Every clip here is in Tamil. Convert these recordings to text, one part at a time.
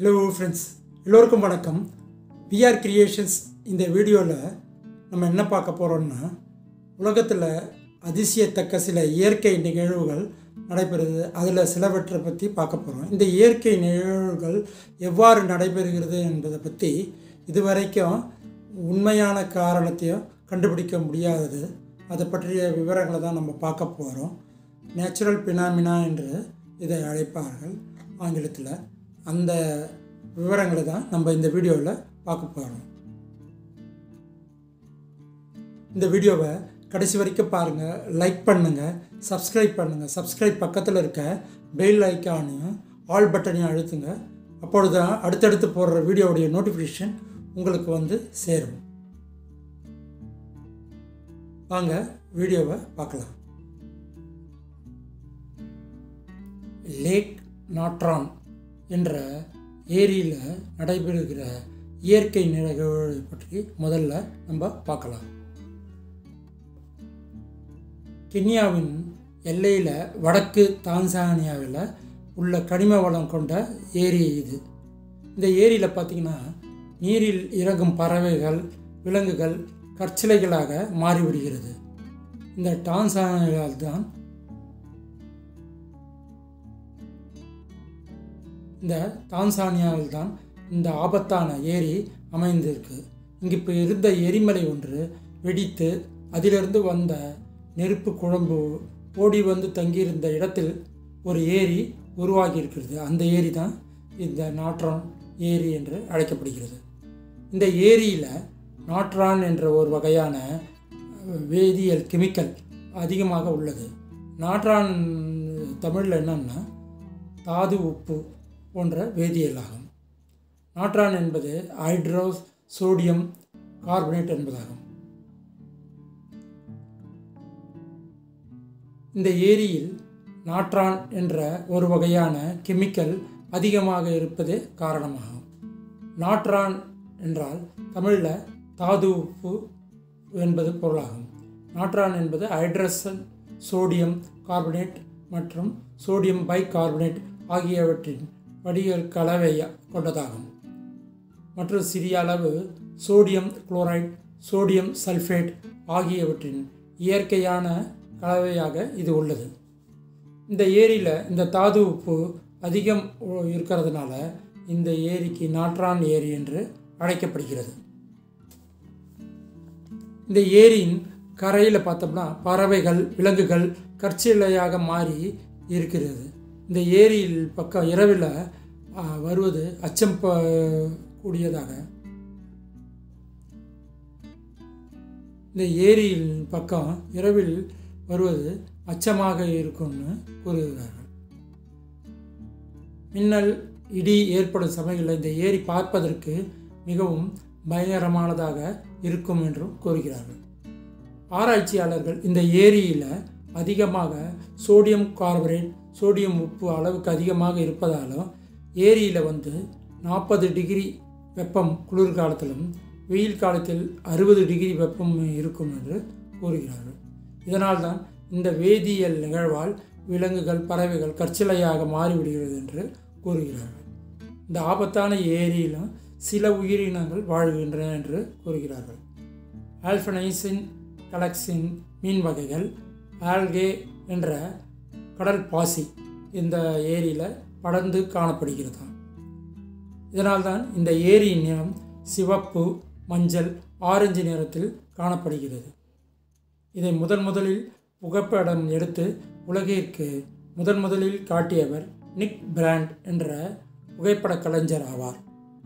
ஹலோ ஃப்ரெண்ட்ஸ் எல்லோருக்கும் வணக்கம் பிஆர் கிரியேஷன்ஸ் இந்த வீடியோவில் நம்ம என்ன பார்க்க போகிறோம்னா உலகத்தில் அதிசயத்தக்க சில இயற்கை நிகழ்வுகள் நடைபெறுது அதில் சிலவற்றை பற்றி பார்க்க போகிறோம் இந்த இயற்கை நிகழ்வுகள் எவ்வாறு நடைபெறுகிறது என்பதை பற்றி இதுவரைக்கும் உண்மையான காரணத்தையும் கண்டுபிடிக்க முடியாதது அதை பற்றிய விவரங்களை தான் நம்ம பார்க்க போகிறோம் நேச்சுரல் பினாமினா என்று இதை அழைப்பார்கள் ஆங்கிலத்தில் அந்த விவரங்களை தான் நம்ம இந்த வீடியோவில் பார்க்க போகிறோம் இந்த வீடியோவை கடைசி வரைக்கும் பாருங்கள் லைக் பண்ணுங்கள் சப்ஸ்கிரைப் பண்ணுங்கள் சப்ஸ்கிரைப் பக்கத்தில் இருக்க பெல் ஐக்கானையும் ஆல் பட்டனையும் அழுத்துங்க அப்பொழுது தான் அடுத்தடுத்து போடுற வீடியோவுடைய நோட்டிஃபிகேஷன் உங்களுக்கு வந்து சேரும் வாங்க வீடியோவை பார்க்கலாம் லேக் நாட்ரான் என்ற ஏரியில் நடைபெறுகிற இயற்கை நிகழ்வுகளை பற்றி முதல்ல நம்ம பார்க்கலாம் கென்யாவின் எல்லையில் வடக்கு தான்சானியாவில் உள்ள கனிம வளம் கொண்ட ஏரி இது இந்த ஏரியில் பார்த்திங்கன்னா நீரில் இறங்கும் பறவைகள் விலங்குகள் கற்சிலைகளாக மாறிவிடுகிறது இந்த டான்சானியாவில் தான் இந்த தான்சானியாவில் தான் இந்த ஆபத்தான ஏரி அமைந்திருக்கு இங்கு இப்போ இருந்த எரிமலை ஒன்று வெடித்து அதிலிருந்து வந்த நெருப்பு குழம்பு ஓடி வந்து தங்கியிருந்த இடத்தில் ஒரு ஏரி உருவாகி இருக்கிறது அந்த ஏரி தான் இந்த நாட்ரான் ஏரி என்று அழைக்கப்படுகிறது இந்த ஏரியில் நாட்ரான் என்ற ஒரு வகையான வேதியியல் கெமிக்கல் அதிகமாக உள்ளது நாட்ரான் தமிழில் என்னன்னா தாது உப்பு போன்ற வேதியியல் ஆகும் நாட்ரான் என்பது ஹைட்ரோ சோடியம் கார்பனேட் என்பதாகும் இந்த ஏரியில் நாட்ரான் என்ற ஒரு வகையான கெமிக்கல் அதிகமாக இருப்பது காரணமாகும் நாட்ரான் என்றால் தமிழில் தாது உப்பு என்பது பொருளாகும் நாட்ரான் என்பது ஹைட்ரசன் சோடியம் கார்பனேட் மற்றும் சோடியம் பை கார்பனேட் ஆகியவற்றின் வடிகள் கலவை கொண்டதாகும் மற்றும் சிறிய அளவு சோடியம் குளோரைட் சோடியம் சல்ஃபேட் ஆகியவற்றின் இயற்கையான கலவையாக இது உள்ளது இந்த ஏரியில் இந்த தாது உப்பு அதிகம் இருக்கிறதுனால இந்த ஏரிக்கு நாட்ரான் ஏரி என்று அழைக்கப்படுகிறது இந்த ஏரியின் கரையில் பார்த்தோம்னா பறவைகள் விலங்குகள் கற்சிலையாக மாறி இருக்கிறது இந்த ஏரியில் பக்கம் இரவில் வருவது அச்சம் கூடியதாக இந்த ஏரியின் பக்கம் இரவில் வருவது அச்சமாக இருக்கும்னு கூறுகிறார்கள் மின்னல் இடி ஏற்படும் சமயங்களில் இந்த ஏரி பார்ப்பதற்கு மிகவும் பயங்கரமானதாக இருக்கும் என்றும் கூறுகிறார்கள் ஆராய்ச்சியாளர்கள் இந்த ஏரியில் அதிகமாக சோடியம் கார்பரேட் சோடியம் உப்பு அளவுக்கு அதிகமாக இருப்பதாலும் ஏரியில் வந்து நாற்பது டிகிரி வெப்பம் குளிர்காலத்திலும் வெயில் காலத்தில் அறுபது டிகிரி வெப்பம் இருக்கும் என்று கூறுகிறார்கள் இதனால்தான் இந்த வேதியியல் நிகழ்வால் விலங்குகள் பறவைகள் கற்சிலையாக மாறிவிடுகிறது என்று கூறுகிறார்கள் இந்த ஆபத்தான ஏரியிலும் சில உயிரினங்கள் வாழ்கின்றன என்று கூறுகிறார்கள் ஆல்ஃபனைசின் கலக்சின் மீன் வகைகள் ஆல்கே என்ற கடல் பாசி இந்த ஏரியில் படர்ந்து காணப்படுகிறதாம் இதனால்தான் இந்த ஏரியின் நிறம் சிவப்பு மஞ்சள் ஆரஞ்சு நிறத்தில் காணப்படுகிறது இதை முதன் முதலில் புகைப்படம் எடுத்து உலகிற்கு முதன் முதலில் காட்டியவர் நிக் பிராண்ட் என்ற புகைப்பட கலைஞர் ஆவார்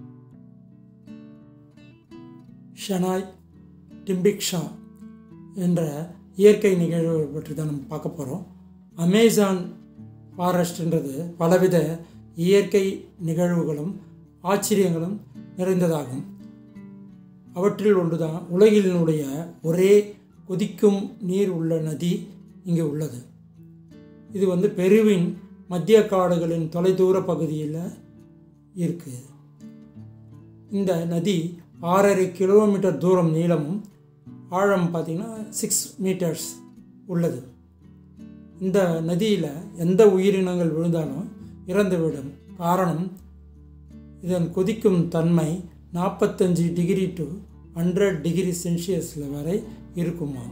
ஷனாய் டிம்பிக்ஷா என்ற இயற்கை நிகழ்வு பற்றி தான் நம்ம பார்க்க போகிறோம் அமேசான் ஃபாரஸ்ட்ன்றது பலவித இயற்கை நிகழ்வுகளும் ஆச்சரியங்களும் நிறைந்ததாகும் அவற்றில் ஒன்றுதான் உலகினுடைய ஒரே கொதிக்கும் நீர் உள்ள நதி இங்கே உள்ளது இது வந்து பெருவின் மத்திய காடுகளின் தொலைதூர பகுதியில் இருக்குது இந்த நதி ஆறரை கிலோமீட்டர் தூரம் நீளமும் ஆழம் பார்த்திங்கன்னா சிக்ஸ் மீட்டர்ஸ் உள்ளது இந்த நதியில் எந்த உயிரினங்கள் விழுந்தாலும் இறந்துவிடும் காரணம் இதன் கொதிக்கும் தன்மை நாற்பத்தஞ்சு டிகிரி டு ஹண்ட்ரட் டிகிரி செல்சியஸில் வரை இருக்குமா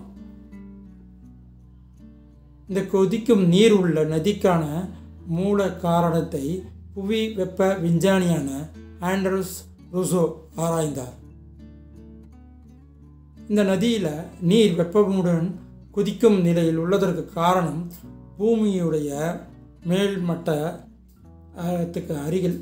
இந்த கொதிக்கும் நீர் உள்ள நதிக்கான மூல காரணத்தை புவி வெப்ப விஞ்ஞானியான ஆண்ட்ரூஸ் ருசோ ஆராய்ந்தார் இந்த நதியில் நீர் வெப்பமுடன் கொதிக்கும் நிலையில் உள்ளதற்கு காரணம் பூமியுடைய மேல்மட்டத்துக்கு அருகில்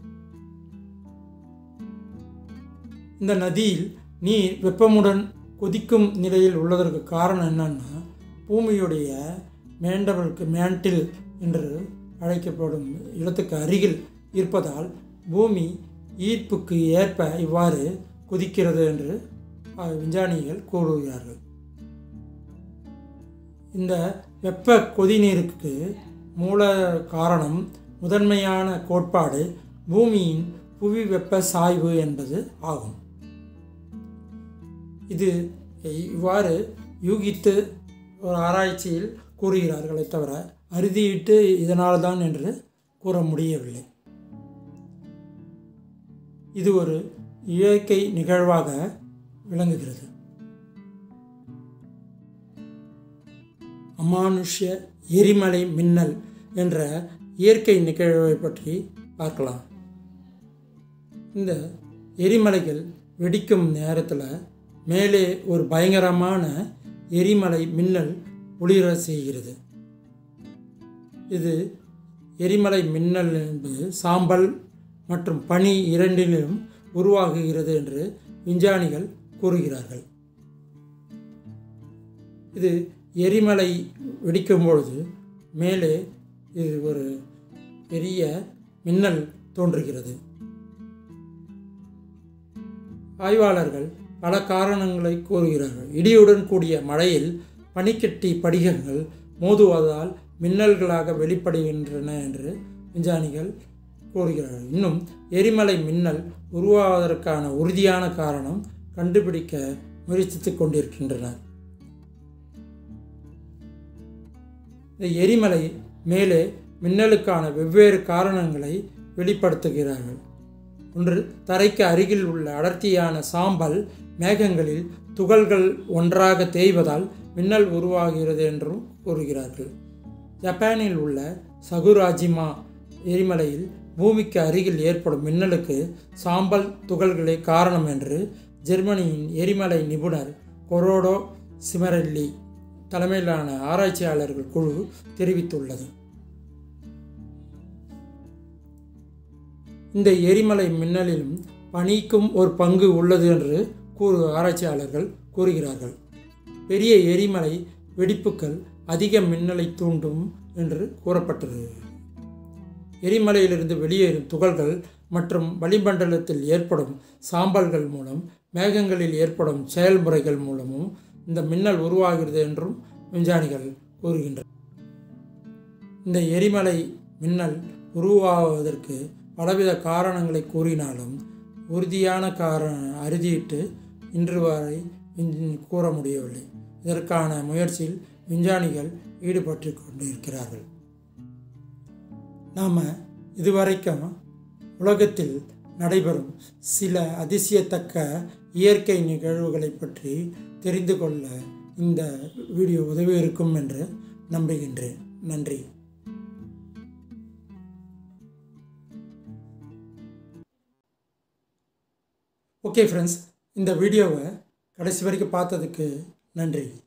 இந்த நதியில் நீர் வெப்பமுடன் கொதிக்கும் நிலையில் உள்ளதற்கு காரணம் என்னன்னா பூமியுடைய மேண்டவளுக்கு மேண்டில் என்று அழைக்கப்படும் இடத்துக்கு அருகில் இருப்பதால் பூமி ஈர்ப்புக்கு ஏற்ப இவ்வாறு கொதிக்கிறது என்று விஞ்ஞானிகள் கூறுகிறார்கள் இந்த வெப்ப கொதிநீருக்கு மூல காரணம் முதன்மையான கோட்பாடு பூமியின் புவி வெப்ப சாய்வு என்பது ஆகும் இது இவ்வாறு யூகித்து ஒரு ஆராய்ச்சியில் கூறுகிறார்களே தவிர அறுதியிட்டு இதனால்தான் என்று கூற முடியவில்லை இது ஒரு இயற்கை நிகழ்வாக விளங்குகிறது அமானுஷ்ய எரிமலை மின்னல் என்ற இயற்கை நிகழ்வை பற்றி பார்க்கலாம் இந்த எரிமலைகள் வெடிக்கும் நேரத்தில் மேலே ஒரு பயங்கரமான எரிமலை மின்னல் ஒளிர செய்கிறது இது எரிமலை மின்னல் என்பது சாம்பல் மற்றும் பனி இரண்டிலும் உருவாகுகிறது என்று விஞ்ஞானிகள் கூறுகிறார்கள் இது எரிமலை வெடிக்கும் பொழுது மேலே இது ஒரு பெரிய மின்னல் தோன்றுகிறது ஆய்வாளர்கள் பல காரணங்களை கூறுகிறார்கள் இடியுடன் கூடிய மழையில் பனிக்கட்டி படிகங்கள் மோதுவதால் மின்னல்களாக வெளிப்படுகின்றன என்று விஞ்ஞானிகள் கூறுகிறார்கள் இன்னும் எரிமலை மின்னல் உருவாவதற்கான உறுதியான காரணம் கண்டுபிடிக்க முயற்சித்து கொண்டிருக்கின்றனர் இந்த எரிமலை மேலே மின்னலுக்கான வெவ்வேறு காரணங்களை வெளிப்படுத்துகிறார்கள் ஒன்று தரைக்கு அருகில் உள்ள அடர்த்தியான சாம்பல் மேகங்களில் துகள்கள் ஒன்றாக தேய்வதால் மின்னல் உருவாகிறது என்றும் கூறுகிறார்கள் ஜப்பானில் உள்ள சகுராஜிமா எரிமலையில் பூமிக்கு அருகில் ஏற்படும் மின்னலுக்கு சாம்பல் துகள்களே காரணம் என்று ஜெர்மனியின் எரிமலை நிபுணர் கொரோடோ சிமரெல்லி தலைமையிலான ஆராய்ச்சியாளர்கள் குழு தெரிவித்துள்ளது இந்த எரிமலை மின்னலிலும் பனிக்கும் ஒரு பங்கு உள்ளது என்று கூறு ஆராய்ச்சியாளர்கள் கூறுகிறார்கள் பெரிய எரிமலை வெடிப்புகள் அதிக மின்னலை தூண்டும் என்று கூறப்பட்டது எரிமலையிலிருந்து வெளியேறும் துகள்கள் மற்றும் வளிமண்டலத்தில் ஏற்படும் சாம்பல்கள் மூலம் மேகங்களில் ஏற்படும் செயல்முறைகள் மூலமும் இந்த மின்னல் உருவாகிறது என்றும் விஞ்ஞானிகள் கூறுகின்றனர் இந்த எரிமலை மின்னல் உருவாவதற்கு பலவித காரணங்களை கூறினாலும் உறுதியான காரண அறுதியிட்டு இன்று வரை கூற முடியவில்லை இதற்கான முயற்சியில் விஞ்ஞானிகள் ஈடுபட்டு கொண்டிருக்கிறார்கள் நாம் இதுவரைக்கும் உலகத்தில் நடைபெறும் சில அதிசயத்தக்க இயற்கை நிகழ்வுகளை பற்றி தெரிந்து கொள்ள இந்த வீடியோ உதவி இருக்கும் என்று நம்புகின்றேன் நன்றி ஓகே ஃப்ரெண்ட்ஸ் இந்த வீடியோவை கடைசி வரைக்கும் பார்த்ததுக்கு நன்றி